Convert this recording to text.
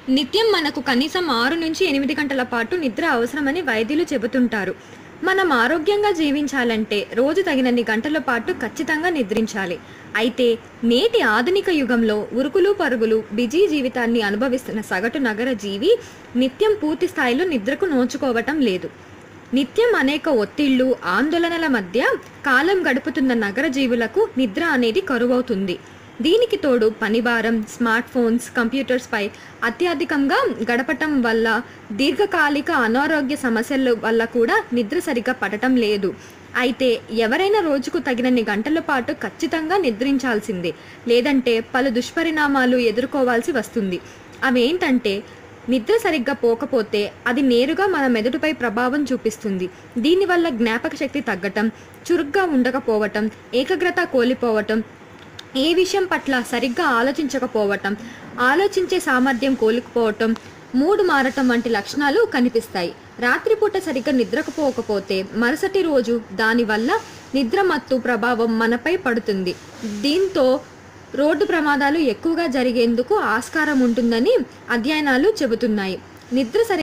నిత్యం మనకు కనీసం ఆరు నుంచి ఎనిమిది గంటల పాటు నిద్ర అవసరమని వైద్యులు చెబుతుంటారు మనం ఆరోగ్యంగా జీవించాలంటే రోజు తగినన్ని గంటల పాటు ఖచ్చితంగా నిద్రించాలి అయితే నేటి ఆధునిక యుగంలో ఉరుకులు పరుగులు బిజీ జీవితాన్ని అనుభవిస్తున్న సగటు నగర జీవి నిత్యం పూర్తి స్థాయిలో నిద్రకు నోచుకోవటం లేదు నిత్యం అనేక ఒత్తిళ్లు ఆందోళనల మధ్య కాలం గడుపుతున్న నగర జీవులకు నిద్ర అనేది కరువవుతుంది దీనికి తోడు పనిభారం స్మార్ట్ ఫోన్స్ కంప్యూటర్స్ పై అత్యధికంగా గడపటం వల్ల దీర్ఘకాలిక అనారోగ్య సమస్యల వల్ల కూడా నిద్ర సరిగ్గా పడటం లేదు అయితే ఎవరైనా రోజుకు తగినన్ని గంటల పాటు ఖచ్చితంగా నిద్రించాల్సిందే లేదంటే పలు దుష్పరిణామాలు ఎదుర్కోవాల్సి వస్తుంది అవేంటంటే నిద్ర సరిగ్గా పోకపోతే అది నేరుగా మన మెదడుపై ప్రభావం చూపిస్తుంది దీనివల్ల జ్ఞాపక శక్తి తగ్గటం చురుగ్గా ఉండకపోవటం ఏకాగ్రత కోల్పోవటం ఏ విషయం పట్ల సరిగ్గా ఆలోచించకపోవటం ఆలోచించే సామర్థ్యం కోల్పోవటం మూడు మారటం వంటి లక్షణాలు కనిపిస్తాయి రాత్రిపూట సరిగ్గా నిద్రకపోకపోతే మరుసటి రోజు దానివల్ల నిద్రమత్తు ప్రభావం మనపై పడుతుంది దీంతో రోడ్డు ప్రమాదాలు ఎక్కువగా జరిగేందుకు ఆస్కారం ఉంటుందని అధ్యయనాలు చెబుతున్నాయి నిద్ర సరి